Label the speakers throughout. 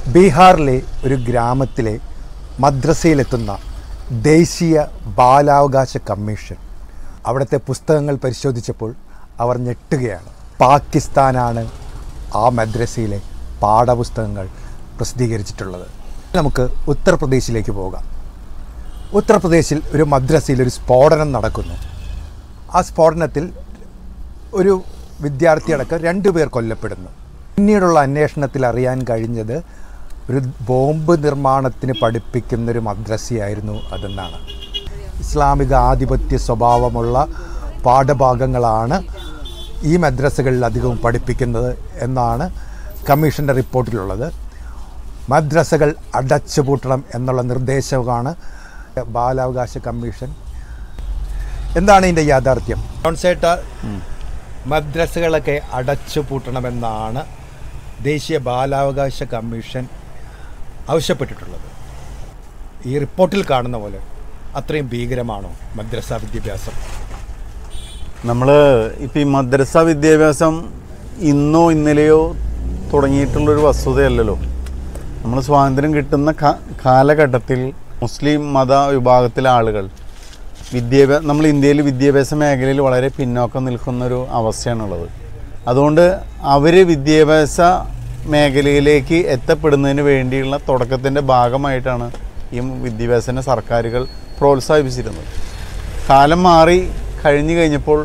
Speaker 1: ബീഹാറിലെ ഒരു ഗ്രാമത്തിലെ മദ്രസയിലെത്തുന്ന ദേശീയ ബാലാവകാശ കമ്മീഷൻ അവിടുത്തെ പുസ്തകങ്ങൾ പരിശോധിച്ചപ്പോൾ അവർ ഞെട്ടുകയാണ് പാകിസ്ഥാനാണ് ആ മദ്രസയിലെ പാഠപുസ്തകങ്ങൾ പ്രസിദ്ധീകരിച്ചിട്ടുള്ളത് നമുക്ക് ഉത്തർപ്രദേശിലേക്ക് പോകാം ഉത്തർപ്രദേശിൽ ഒരു മദ്രസയിൽ ഒരു സ്ഫോടനം നടക്കുന്നു ആ സ്ഫോടനത്തിൽ ഒരു വിദ്യാർത്ഥിയടക്കം രണ്ടുപേർ കൊല്ലപ്പെടുന്നു പിന്നീടുള്ള അന്വേഷണത്തിൽ അറിയാൻ കഴിഞ്ഞത് ഒരു ബോംബ് നിർമ്മാണത്തിന് പഠിപ്പിക്കുന്ന ഒരു മദ്രസയായിരുന്നു അതെന്നാണ് ഇസ്ലാമിക ആധിപത്യ സ്വഭാവമുള്ള പാഠഭാഗങ്ങളാണ് ഈ മദ്രസകളിൽ അധികവും പഠിപ്പിക്കുന്നത് എന്നാണ് കമ്മീഷൻ്റെ റിപ്പോർട്ടിലുള്ളത് മദ്രസകൾ അടച്ചുപൂട്ടണം എന്നുള്ള നിർദ്ദേശമാണ് ബാലാവകാശ കമ്മീഷൻ എന്താണ് ഇതിൻ്റെ യാഥാർത്ഥ്യം ജോൺസേട്ട മദ്രസകളൊക്കെ അടച്ചുപൂട്ടണമെന്നാണ് ദേശീയ ബാലാവകാശ കമ്മീഷൻ ആവശ്യപ്പെട്ടിട്ടുള്ളത് ഈ റിപ്പോർട്ടിൽ കാണുന്ന പോലെ അത്രയും ഭീകരമാണോ മദ്രസ വിദ്യാഭ്യാസം
Speaker 2: നമ്മൾ ഇപ്പം ഈ മദ്രസ വിദ്യാഭ്യാസം ഇന്നോ ഇന്നലെയോ തുടങ്ങിയിട്ടുള്ളൊരു വസ്തുതയല്ലല്ലോ നമ്മൾ സ്വാതന്ത്ര്യം കിട്ടുന്ന കാ- കാലഘട്ടത്തിൽ മുസ്ലിം മത വിഭാഗത്തിലെ ആളുകൾ വിദ്യാഭ്യാസ നമ്മൾ ഇന്ത്യയിൽ വിദ്യാഭ്യാസ മേഖലയിൽ വളരെ പിന്നോക്കം നിൽക്കുന്നൊരു അവസ്ഥയാണുള്ളത് അതുകൊണ്ട് അവർ വിദ്യാഭ്യാസ മേഖലയിലേക്ക് എത്തപ്പെടുന്നതിന് വേണ്ടിയുള്ള തുടക്കത്തിൻ്റെ ഭാഗമായിട്ടാണ് ഈ വിദ്യാഭ്യാസന സർക്കാരുകൾ പ്രോത്സാഹിപ്പിച്ചിരുന്നത് കാലം മാറി കഴിഞ്ഞു കഴിഞ്ഞപ്പോൾ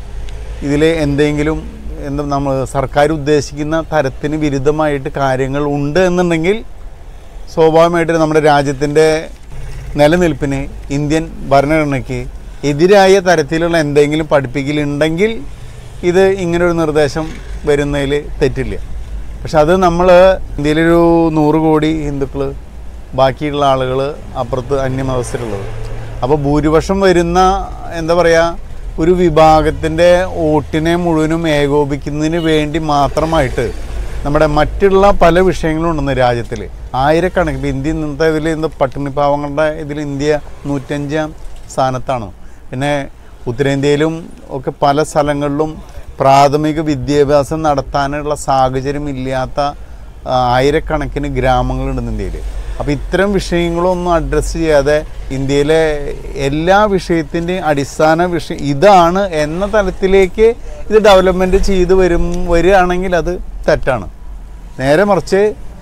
Speaker 2: ഇതിൽ എന്തെങ്കിലും എന്താ നമ്മൾ സർക്കാർ ഉദ്ദേശിക്കുന്ന തരത്തിന് വിരുദ്ധമായിട്ട് കാര്യങ്ങൾ ഉണ്ട് എന്നുണ്ടെങ്കിൽ സ്വാഭാവികമായിട്ട് നമ്മുടെ രാജ്യത്തിൻ്റെ നിലനിൽപ്പിന് ഇന്ത്യൻ ഭരണഘടനയ്ക്ക് എതിരായ തരത്തിലുള്ള എന്തെങ്കിലും പഠിപ്പിക്കലുണ്ടെങ്കിൽ ഇത് ഇങ്ങനൊരു നിർദ്ദേശം വരുന്നതിൽ തെറ്റില്ല പക്ഷെ അത് നമ്മൾ ഇന്ത്യയിലൊരു നൂറ് കോടി ഹിന്ദുക്കൾ ബാക്കിയുള്ള ആളുകൾ അപ്പുറത്ത് അന്യമതസ്ഥരുള്ളത് അപ്പോൾ ഭൂരിപക്ഷം വരുന്ന എന്താ പറയുക ഒരു വിഭാഗത്തിൻ്റെ വോട്ടിനെ മുഴുവനും ഏകോപിക്കുന്നതിന് വേണ്ടി മാത്രമായിട്ട് നമ്മുടെ മറ്റുള്ള പല വിഷയങ്ങളും ഉണ്ടെന്ന് രാജ്യത്തിൽ ആയിരക്കണക്കിന് ഇപ്പം ഇന്ത്യ ഇന്നത്തെ ഇതിൽ ഇന്ന് പട്ടിണി പാവങ്ങളുടെ ഇതിൽ ഇന്ത്യ നൂറ്റഞ്ചാം സ്ഥാനത്താണ് പിന്നെ ഉത്തരേന്ത്യയിലും ഒക്കെ പല സ്ഥലങ്ങളിലും പ്രാഥമിക വിദ്യാഭ്യാസം നടത്താനുള്ള സാഹചര്യം ഇല്ലാത്ത ആ, ആയിരക്കണക്കിന് ഗ്രാമങ്ങളുണ്ട് ഇന്ത്യയിൽ അപ്പോൾ ഇത്തരം വിഷയങ്ങളൊന്നും അഡ്രസ്സ് ചെയ്യാതെ ഇന്ത്യയിലെ എല്ലാ വിഷയത്തിൻ്റെയും അടിസ്ഥാന വിഷയം ഇതാണ് എന്ന തലത്തിലേക്ക് ഇത് ഡെവലപ്മെൻറ്റ് ചെയ്ത് വരും വരികയാണെങ്കിൽ അത് തെറ്റാണ് നേരെ മറിച്ച്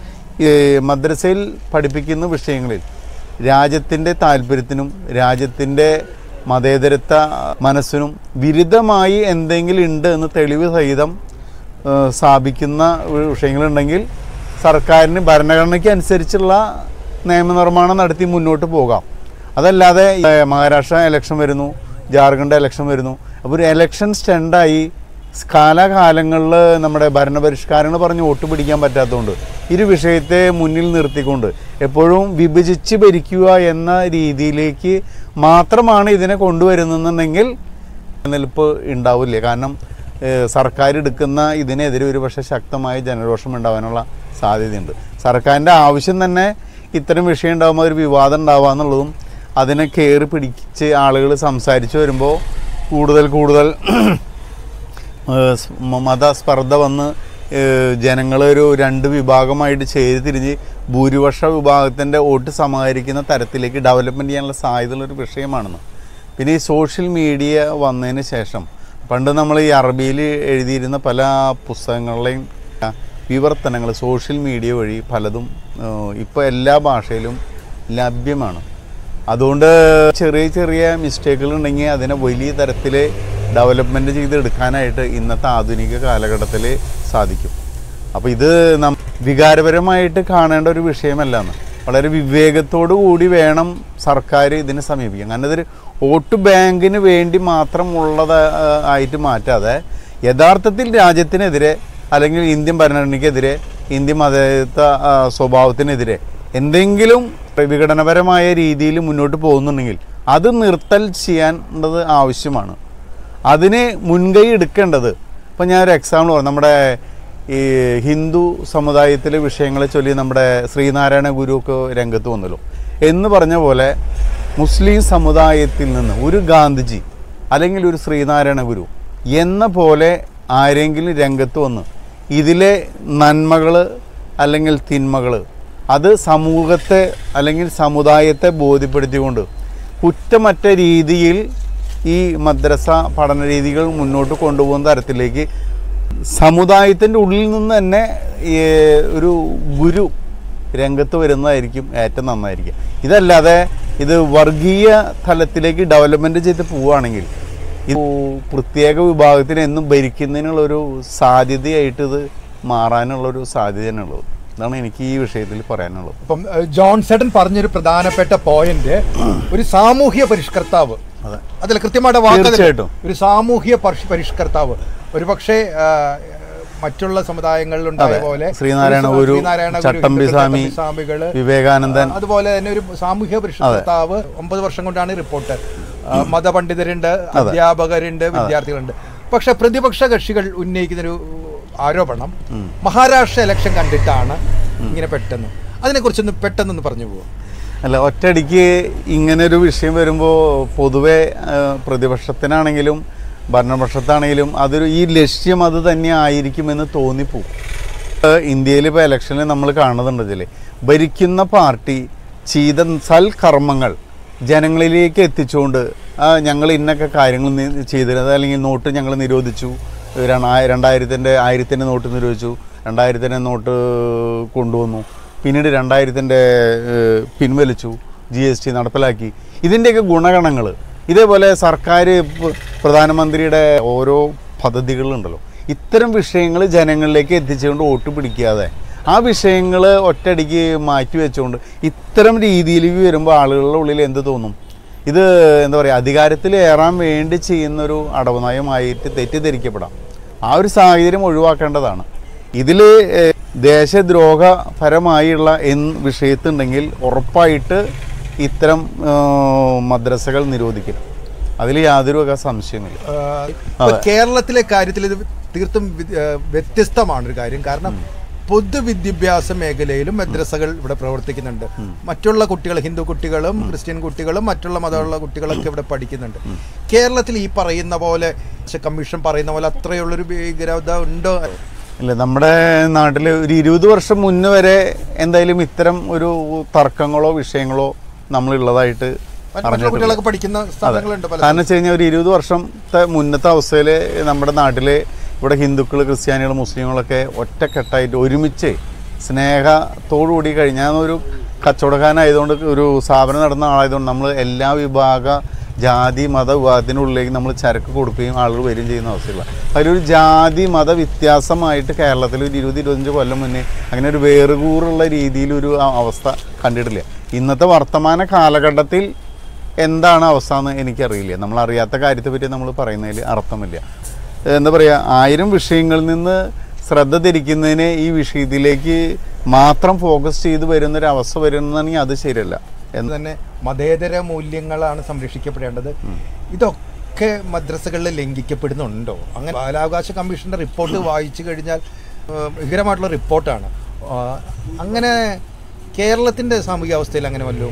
Speaker 2: ഈ മദ്രസയിൽ പഠിപ്പിക്കുന്ന വിഷയങ്ങളിൽ രാജ്യത്തിൻ്റെ താല്പര്യത്തിനും രാജ്യത്തിൻ്റെ മതേതരത്വ മനസ്സിനും വിരുദ്ധമായി എന്തെങ്കിലും ഉണ്ട് എന്ന് തെളിവ് സഹിതം ഏഹ് സ്ഥാപിക്കുന്ന വിഷയങ്ങളുണ്ടെങ്കിൽ സർക്കാരിന് ഭരണഘടനയ്ക്ക് അനുസരിച്ചുള്ള നിയമനിർമ്മാണം നടത്തി മുന്നോട്ട് പോകാം അതല്ലാതെ ഏഹ് മഹാരാഷ്ട്ര ഇലക്ഷൻ വരുന്നു ജാർഖണ്ഡ് ഇലക്ഷൻ വരുന്നു അപ്പോൾ ഒരു ഇലക്ഷൻ സ്റ്റണ്ടായി കാലാകാലങ്ങളിൽ നമ്മുടെ ഭരണപരിഷ്കാരങ്ങൾ പറഞ്ഞ് വോട്ട് പിടിക്കാൻ പറ്റാത്തതുകൊണ്ട് ഇരു വിഷയത്തെ മുന്നിൽ നിർത്തിക്കൊണ്ട് എപ്പോഴും വിഭജിച്ച് ഭരിക്കുക എന്ന രീതിയിലേക്ക് മാത്രമാണ് ഇതിനെ കൊണ്ടുവരുന്നതെന്നുണ്ടെങ്കിൽ നിലനിൽപ്പ് ഉണ്ടാവില്ല കാരണം ഏഹ് സർക്കാർ എടുക്കുന്ന ഇതിനെതിരെ ഒരു പക്ഷേ ശക്തമായ ജനരോഷം ഉണ്ടാവാനുള്ള സാധ്യതയുണ്ട് സർക്കാരിൻ്റെ ആവശ്യം തന്നെ ഇത്തരം വിഷയം ഉണ്ടാകുമ്പോൾ ഒരു വിവാദം ഉണ്ടാവുക എന്നുള്ളതും അതിനെ കയറി പിടിച്ച് ആളുകൾ സംസാരിച്ച് വരുമ്പോൾ കൂടുതൽ കൂടുതൽ ഏഹ് സ് മ- മതസ്പർദ്ധ വന്ന് ജനങ്ങളെ ഒരു രണ്ട് വിഭാഗമായിട്ട് ചേരി തിരിഞ്ഞ് ഭൂരിപക്ഷ വിഭാഗത്തിൻ്റെ വോട്ട് സമാഹരിക്കുന്ന തരത്തിലേക്ക് ഡെവലപ്മെൻറ്റ് ചെയ്യാനുള്ള സാധ്യതയുള്ള ഒരു വിഷയമാണെന്ന് പിന്നെ ഈ സോഷ്യൽ മീഡിയ വന്നതിന് ശേഷം പണ്ട് നമ്മൾ ഈ അറബിയിൽ എഴുതിയിരുന്ന പല പുസ്തകങ്ങളുടെയും ആ, വിവർത്തനങ്ങൾ സോഷ്യൽ മീഡിയ വഴി പലതും ഇപ്പോൾ എല്ലാ ഭാഷയിലും ലഭ്യമാണ് അതുകൊണ്ട് ചെറിയ ചെറിയ മിസ്റ്റേക്കുകൾ ഉണ്ടെങ്കിൽ അതിനെ വലിയ തരത്തിൽ ഡെവലപ്മെൻറ്റ് ചെയ്തെടുക്കാനായിട്ട് ഇന്നത്തെ ആധുനിക കാലഘട്ടത്തിൽ സാധിക്കും അപ്പോൾ ഇത് നം വികാരപരമായിട്ട് കാണേണ്ട ഒരു വിഷയമല്ലെന്ന് വളരെ വിവേകത്തോടു കൂടി വേണം സർക്കാർ ഇതിനെ സമീപിക്കാൻ കാരണം ഇതൊരു വോട്ട് ബാങ്കിന് വേണ്ടി മാത്രമുള്ളത് ആയിട്ട് മാറ്റാതെ യഥാർത്ഥത്തിൽ രാജ്യത്തിനെതിരെ അല്ലെങ്കിൽ ഇന്ത്യൻ ഭരണഘടനയ്ക്കെതിരെ ഇന്ത്യൻ മതേതര ആ, സ്വഭാവത്തിനെതിരെ എന്തെങ്കിലും വിഘടനപരമായ രീതിയിൽ മുന്നോട്ട് പോകുന്നുണ്ടെങ്കിൽ അത് നിർത്തൽ ചെയ്യേണ്ടത് ആവശ്യമാണ് അതിന് മുൻകൈ എടുക്കേണ്ടത് ഇപ്പം ഞാനൊരു എക്സാമ്പിൾ പറഞ്ഞു നമ്മുടെ ഈ ഹിന്ദു സമുദായത്തിലെ വിഷയങ്ങളെ ചൊല്ലി നമ്മുടെ ശ്രീനാരായണ ഗുരു ഒക്കെ രംഗത്ത് വന്നല്ലോ എന്ന് പറഞ്ഞ പോലെ മുസ്ലിം സമുദായത്തിൽ നിന്ന് ഒരു ഗാന്ധിജി അല്ലെങ്കിൽ ഒരു ശ്രീനാരായണ ഗുരു എന്ന പോലെ ആരെങ്കിലും രംഗത്ത് വന്ന് ഇതിലെ നന്മകൾ അല്ലെങ്കിൽ തിന്മകൾ അത് സമൂഹത്തെ അല്ലെങ്കിൽ സമുദായത്തെ ബോധ്യപ്പെടുത്തിക്കൊണ്ട് കുറ്റമറ്റ രീതിയിൽ ഈ മദ്രസ പഠന രീതികൾ മുന്നോട്ട് കൊണ്ടുപോകുന്ന തരത്തിലേക്ക് സമുദായത്തിൻ്റെ ഉള്ളിൽ നിന്ന് തന്നെ ഈ ഒരു ഗുരു രംഗത്ത് വരുന്നതായിരിക്കും ഏറ്റവും നന്നായിരിക്കും ഇതല്ലാതെ ഇത് വർഗീയ തലത്തിലേക്ക് ഡെവലപ്മെൻറ്റ് ചെയ്ത് പോവുകയാണെങ്കിൽ ഇത് പ്രത്യേക വിഭാഗത്തിന് എന്നും ഭരിക്കുന്നതിനുള്ളൊരു സാധ്യതയായിട്ട് ഇത് മാറാനുള്ളൊരു സാധ്യതയാണുള്ളത് ഇതാണ് എനിക്ക് ഈ വിഷയത്തിൽ പറയാനുള്ളത്
Speaker 1: ഇപ്പം ഏഹ്, ജോൺ സെഡൻ പറഞ്ഞൊരു പ്രധാനപ്പെട്ട പോയിന്റ് ഒരു സാമൂഹ്യ പരിഷ്കർത്താവ്
Speaker 2: അതെ
Speaker 1: അതിൽ കൃത്യമായിട്ട് വാക്ക് അതിൽ-
Speaker 2: തീർച്ചയായിട്ടും.
Speaker 1: ഒരു സാമൂഹ്യ പരിഷ്- പരിഷ്കർത്താവ് ഒരുപക്ഷെ ആ, മറ്റുള്ള സമുദായങ്ങളിൽ ഉണ്ടായ
Speaker 2: അതെ.
Speaker 1: പോലെ
Speaker 2: ശ്രീനാരായണ
Speaker 1: ഒരു
Speaker 2: ഗുരു,
Speaker 1: ശ്രീനാരായണ ഗുരു,
Speaker 2: ചട്ടമ്പി
Speaker 1: ഹിന്ദു
Speaker 2: സ്വാമി,
Speaker 1: ചട്ടമ്പി സ്വാമികള്
Speaker 2: വിവേകാനന്ദൻ
Speaker 1: അതുപോലെ തന്നെ ഒരു സാമൂഹ്യ പരിഷ്കർത്താവ് ഒമ്പത് വർഷം കൊണ്ടാണ് ഈ റിപ്പോർട്ട് ആ, മതപണ്ഡിതരുണ്ട് അധ്യാപകരുണ്ട് വിദ്യാർത്ഥികളുണ്ട് പക്ഷെ പ്രതിപക്ഷ കക്ഷികൾ ഉന്നയിക്കുന്നൊരു ആരോപണം മഹാരാഷ്ട്ര ഇലക്ഷൻ കണ്ടിട്ടാണ് ഇങ്ങനെ പെട്ടെന്ന് അതിനെക്കുറിച്ചൊന്ന് പെട്ടെന്നൊന്ന് പറഞ്ഞു പോകും
Speaker 2: അല്ല ഒറ്റയടിക്ക് ഇങ്ങനെ ഒരു വിഷയം വരുമ്പോൾ പൊതുവെ ആ, പ്രതിപക്ഷത്തിനാണെങ്കിലും ഭരണപക്ഷത്താണെങ്കിലും അതൊരു ഈ ലക്ഷ്യം അത് തന്നെ ആയിരിക്കുമെന്ന് തോന്നിപ്പോവും ഇന്ത്യയിൽ ഇപ്പോൾ ഇലക്ഷനിൽ നമ്മൾ കാണുന്നുണ്ട് ഇതിൽ ഭരിക്കുന്ന പാർട്ടി ചെയ്ത സൽക്കർമ്മങ്ങൾ ജനങ്ങളിലേക്ക് എത്തിച്ചുകൊണ്ട് ആ, ഞങ്ങൾ ഇന്നൊക്കെ കാര്യങ്ങൾ നി- ചെയ്തിരുന്നത് അല്ലെങ്കിൽ നോട്ട് ഞങ്ങൾ നിരോധിച്ചു രണ- രണ്ടായിരത്തിൻ്റെ ആയിരത്തിൻ്റെ നോട്ട് നിരോധിച്ചു രണ്ടായിരത്തിൻ്റെ നോട്ട് കൊണ്ടുവന്നു പിന്നീട് രണ്ടായിരത്തിൻ്റെ പിൻവലിച്ചു ജി എസ് ടി നടപ്പിലാക്കി ഇതിൻ്റെയൊക്കെ ഗുണഗണങ്ങൾ ഇതേപോലെ സർക്കാർ പ് പ്രധാനമന്ത്രിയുടെ ഓരോ പദ്ധതികളുണ്ടല്ലോ ഇത്തരം വിഷയങ്ങൾ ജനങ്ങളിലേക്ക് എത്തിച്ചുകൊണ്ട് വോട്ട് പിടിക്കാതെ ആ വിഷയങ്ങൾ ഒറ്റയടിക്ക് മാറ്റി വെച്ചുകൊണ്ട് ഇത്തരം രീതിയിലേക്ക് വരുമ്പോൾ ആളുകളുടെ ഉള്ളിൽ എന്ത് തോന്നും ഇത് എന്താ പറയുക അധികാരത്തിൽ ഏറാൻ വേണ്ടി ചെയ്യുന്നൊരു അടവുനയമായിട്ട് തെറ്റിദ്ധരിക്കപ്പെടാം ആ ഒരു സാഹചര്യം ഒഴിവാക്കേണ്ടതാണ് ഇതിൽ ദേശദ്രോഹപരമായുള്ള എൻ വിഷയത്തുണ്ടെങ്കിൽ ഉറപ്പായിട്ട് ഇത്തരം ആ, മദ്രസകൾ നിരോധിക്കണം അതിൽ യാതൊരു വക സംശയമില്ല
Speaker 1: ആഹ് ഇപ്പൊ കേരളത്തിലെ കാര്യത്തിൽ ഇത് തീർത്തും വി- ആഹ് വ്യത്യസ്തമാണ് ഒരു കാര്യം കാരണം പൊതുവിദ്യാഭ്യാസ മേഖലയിലും മദ്രസകൾ ഇവിടെ പ്രവർത്തിക്കുന്നുണ്ട് മറ്റുള്ള കുട്ടികൾ ഹിന്ദു കുട്ടികളും ക്രിസ്ത്യൻ കുട്ടികളും മറ്റുള്ള മതമുള്ള കുട്ടികളൊക്കെ ഇവിടെ പഠിക്കുന്നുണ്ട് കേരളത്തിൽ ഈ പറയുന്ന പോലെ കമ്മീഷൻ പറയുന്ന പോലെ അത്രയുള്ളൊരു ഭീകരത ഉണ്ടോ
Speaker 2: ഇല്ല നമ്മുടെ നാട്ടിൽ ഒരു ഇരുപത് വർഷം മുന്നേ വരെ എന്തായാലും ഇത്തരം ഒരു തർക്കങ്ങളോ വിഷയങ്ങളോ നമ്മളുള്ളതായിട്ട്
Speaker 1: മറ്റുള്ള
Speaker 2: അറിഞ്ഞിട്ടില്ല
Speaker 1: കുട്ടികളൊക്കെ പഠിക്കുന്ന സ്ഥലങ്ങളുണ്ട് പല
Speaker 2: കാരണം വെച്ച് കഴിഞ്ഞാൽ ഒരു ഇരുപത് വർഷത്തെ മുന്നത്തെ അവസ്ഥയിൽ നമ്മുടെ നാട്ടിൽ ഇവിടെ ഹിന്ദുക്കൾ ക്രിസ്ത്യാനികൾ മുസ്ലിങ്ങളൊക്കെ ഒറ്റക്കെട്ടായിട്ട് ഒരുമിച്ച് സ്നേഹത്തോടുകൂടി കഴിഞ്ഞാൽ ഒരു കച്ചവടക്കാരനായതുകൊണ്ട് ഒരു സ്ഥാപനം നടന്ന ആളായതുകൊണ്ട് നമ്മൾ എല്ലാ വിഭാഗ ജാതി മത വിഭാഗത്തിനുള്ളിലേക്ക് നമ്മൾ ചരക്ക് കൊടുക്കുകയും ആളുകൾ വരികയും ചെയ്യുന്ന അവസ്ഥയില്ല അതിലൊരു ജാതി മത വ്യത്യാസമായിട്ട് കേരളത്തിൽ ഒരു ഇരുപത് ഇരുപത്തഞ്ച് കൊല്ലം മുന്നേ അങ്ങനെ ഒരു വേറുകൂറുള്ള രീതിയിലൊരു ആ അവസ്ഥ കണ്ടിട്ടില്ല ഇന്നത്തെ വർത്തമാന കാലഘട്ടത്തിൽ എന്താണ് അവസ്ഥ എന്ന് എനിക്കറിയില്ല നമ്മൾ അറിയാത്ത കാര്യത്തെ പറ്റി നമ്മൾ പറയുന്നതിൽ അർത്ഥമില്ല എന്താ പറയുക ആയിരം വിഷയങ്ങളിൽ നിന്ന് ശ്രദ്ധ തിരിക്കുന്നതിന് ഈ വിഷയത്തിലേക്ക് മാത്രം ഫോക്കസ് ചെയ്ത് വരുന്നൊരു അവസ്ഥ വരുന്നതാണെങ്കിൽ അത് ശരിയല്ല
Speaker 1: എന്ന് തന്നെ മതേതര മൂല്യങ്ങളാണ് സംരക്ഷിക്കപ്പെടേണ്ടത് ഇതൊക്കെ മദ്രസകളിൽ ലംഘിക്കപ്പെടുന്നുണ്ടോ അങ്ങനെ ബാലാവകാശ കമ്മീഷന്റെ റിപ്പോർട്ട് വായിച്ചു കഴിഞ്ഞാൽ ഏഹ്, ഭീകരമായിട്ടുള്ള റിപ്പോർട്ടാണ് ആഹ്, അങ്ങനെ കേരളത്തിന്റെ സാമൂഹിക അവസ്ഥയിൽ അങ്ങനെ വല്ലതും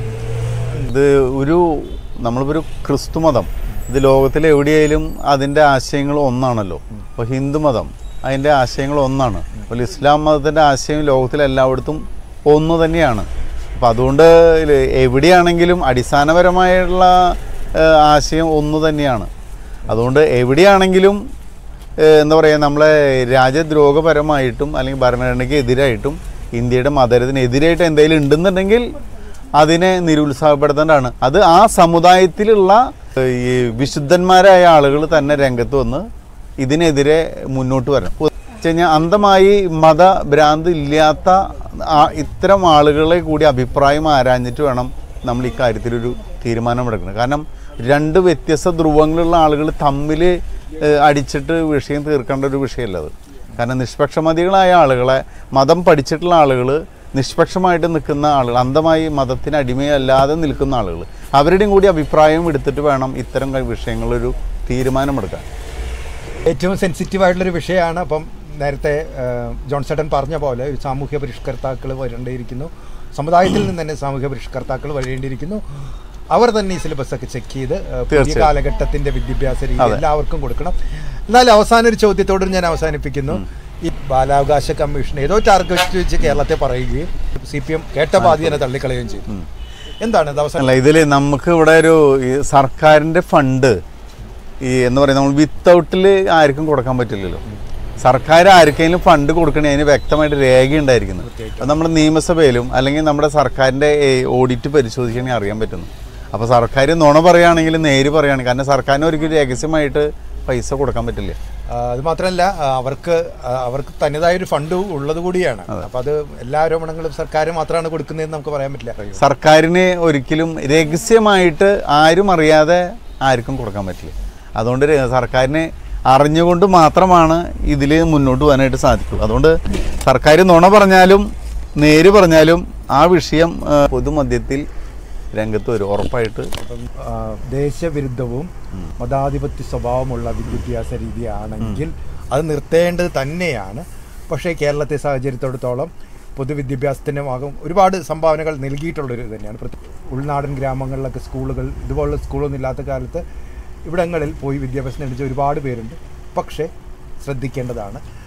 Speaker 2: ഇത് ഒരു നമ്മളിപ്പോൾ ഒരു ക്രിസ്തു മതം ഇത് ലോകത്തിൽ എവിടെയായാലും അതിൻ്റെ ആശയങ്ങൾ ഒന്നാണല്ലോ ഇപ്പോൾ ഹിന്ദുമതം അതിൻ്റെ ആശയങ്ങൾ ഒന്നാണ് അപ്പോൾ ഇസ്ലാം മതത്തിൻ്റെ ആശയം ലോകത്തിൽ എല്ലായിടത്തും ഒന്ന് തന്നെയാണ് അപ്പോൾ അതുകൊണ്ട് ഇത് എവിടെയാണെങ്കിലും അടിസ്ഥാനപരമായുള്ള ഏഹ്, ആശയം ഒന്ന് തന്നെയാണ് അതുകൊണ്ട് എവിടെയാണെങ്കിലും ഏഹ്, എന്താ പറയുക നമ്മളെ രാജ്യദ്രോഹപരമായിട്ടും അല്ലെങ്കിൽ ഭരണഘടനയ്ക്ക് എതിരായിട്ടും ഇന്ത്യയുടെ മതത്തിനെതിരായിട്ട് എന്തെങ്കിലും ഉണ്ടെന്നുണ്ടെങ്കിൽ അതിനെ നിരുത്സാഹപ്പെടുത്തേണ്ടതാണ് അത് ആ സമുദായത്തിലുള്ള ഏഹ്, ഈ വിശുദ്ധന്മാരായ ആളുകൾ തന്നെ രംഗത്ത് വന്ന് ഇതിനെതിരെ മുന്നോട്ട് വരണം വെച്ച് കഴിഞ്ഞാൽ അന്ധമായി മതഭ്രാന്ത് ഇല്ലാത്ത ആ- ഇത്തരം ആളുകളെ കൂടി അഭിപ്രായം ആരാഞ്ഞിട്ട് വേണം നമ്മൾ ഈ കാര്യത്തിലൊരു തീരുമാനമെടുക്കണം കാരണം രണ്ട് വ്യത്യസ്ത ധ്രുവങ്ങളുള്ള ആളുകൾ തമ്മിൽ ഏഹ്, അടിച്ചിട്ട് വിഷയം തീർക്കേണ്ട ഒരു വിഷയമല്ല അത് കാരണം നിഷ്പക്ഷമതികളായ ആളുകളെ മതം പഠിച്ചിട്ടുള്ള ആളുകൾ നിഷ്പക്ഷമായിട്ട് നിൽക്കുന്ന ആളുകൾ അന്ധമായി മതത്തിന് അടിമയല്ലാതെ നിൽക്കുന്ന ആളുകൾ അവരുടെയും കൂടി അഭിപ്രായം എടുത്തിട്ട് വേണം ഇത്തരം വിഷയങ്ങളൊരു തീരുമാനമെടുക്കാൻ
Speaker 1: ഏറ്റവും സെൻസിറ്റീവ് ആയിട്ടുള്ളൊരു വിഷയമാണ് അപ്പം നേരത്തെ ഏഹ്, ജോൺ സഡൻ പറഞ്ഞ പോലെ ഒരു സാമൂഹ്യ പരിഷ്കർത്താക്കൾ വരേണ്ടിയിരിക്കുന്നു സമുദായത്തിൽ നിന്ന് തന്നെ സാമൂഹ്യ പരിഷ്കർത്താക്കൾ വരേണ്ടിയിരിക്കുന്നു അവർ തന്നെ ഈ സിലബസ് ഒക്കെ ചെക്ക് ചെയ്ത് ഏഹ്, പുതിയ
Speaker 2: തീർച്ചയായും.
Speaker 1: കാലഘട്ടത്തിന്റെ വിദ്യാഭ്യാസ രീതി
Speaker 2: അതെ.
Speaker 1: എല്ലാവർക്കും കൊടുക്കണം എന്നാൽ അവസാന ഒരു ചോദ്യത്തോട് ഞാൻ അവസാനിപ്പിക്കുന്നു ഈ ബാലാവകാശ കമ്മീഷൻ ഏതോ ടാർഗറ്റ് വെച്ച് കേരളത്തെ പറയുകയും സി പി എം കേട്ട ബാധി തന്നെ തള്ളിക്കളയുകയും ചെയ്തു എന്താണ് ഇത് അവസാനം
Speaker 2: അല്ല ഇതിൽ നമുക്ക് ഇവിടെ ഒരു ഈ സർക്കാരിൻ്റെ ഫണ്ട് ഈ എന്ന് പറയുന്നത് നമ്മൾ വിത്തൗട്ടിൽ ആർക്കും കൊടുക്കാൻ പറ്റില്ലല്ലോ സർക്കാർ ആർക്കെങ്കിലും ഫണ്ട് കൊടുക്കണേ അതിന് വ്യക്തമായിട്ട് രേഖ ഉണ്ടായിരിക്കുന്നു അത് നമ്മുടെ നിയമസഭയിലും അല്ലെങ്കിൽ നമ്മുടെ സർക്കാരിൻ്റെ ഓഡിറ്റ് പരിശോധിക്കണമെങ്കിൽ അറിയാൻ പറ്റുന്നു അപ്പോൾ സർക്കാർ നുണ പറയുകയാണെങ്കിൽ നേര് പറയുകയാണെങ്കിൽ കാരണം സർക്കാരിന് ഒരിക്കലും രഹസ്യമായിട്ട് പൈസ കൊടുക്കാൻ പറ്റില്ല
Speaker 1: ആ, അത് മാത്രമല്ല ആ, അവർക്ക് ആ, അവർക്ക് തനതായ ഒരു ഫണ്ട് ഉള്ളത് കൂടിയാണ് അപ്പൊ അത് എല്ലാ ആരോപണങ്ങളും സർക്കാർ മാത്രമാണ് കൊടുക്കുന്നതെന്ന് നമുക്ക് പറയാൻ പറ്റില്ല
Speaker 2: സർക്കാരിന് ഒരിക്കലും രഹസ്യമായിട്ട് ആരും അറിയാതെ ആർക്കും കൊടുക്കാൻ പറ്റില്ല അതുകൊണ്ട് ര- സർക്കാരിന് അറിഞ്ഞുകൊണ്ട് മാത്രമാണ് ഇതിൽ മുന്നോട്ട് പോകാനായിട്ട് സാധിക്കൂ അതുകൊണ്ട് സർക്കാർ നുണ പറഞ്ഞാലും നേര് പറഞ്ഞാലും ആ വിഷയം ആ, പൊതുമധ്യത്തിൽ രംഗത്ത് വരും ഉറപ്പായിട്ട്
Speaker 1: അപ്പം ആ, ദേശവിരുദ്ധവും മതാധിപത്യ സ്വഭാവമുള്ള വിദ്യാഭ്യാസ രീതിയാണെങ്കിൽ അത് നിർത്തേണ്ടത് തന്നെയാണ് പക്ഷേ കേരളത്തെ സാഹചര്യത്തോടത്തോളം പൊതുവിദ്യാഭ്യാസത്തിൻ്റെ ഭാഗം ഒരുപാട് സംഭാവനകൾ നൽകിയിട്ടുള്ളൊരു തന്നെയാണ് പ്രത്യേക ഉൾനാടൻ ഗ്രാമങ്ങളിലൊക്കെ സ്കൂളുകൾ ഇതുപോലുള്ള സ്കൂളൊന്നും ഇല്ലാത്ത കാലത്ത് ഇവിടങ്ങളിൽ പോയി വിദ്യാഭ്യാസം നേടിച്ച ഒരുപാട് പേരുണ്ട് പക്ഷേ ശ്രദ്ധിക്കേണ്ടതാണ്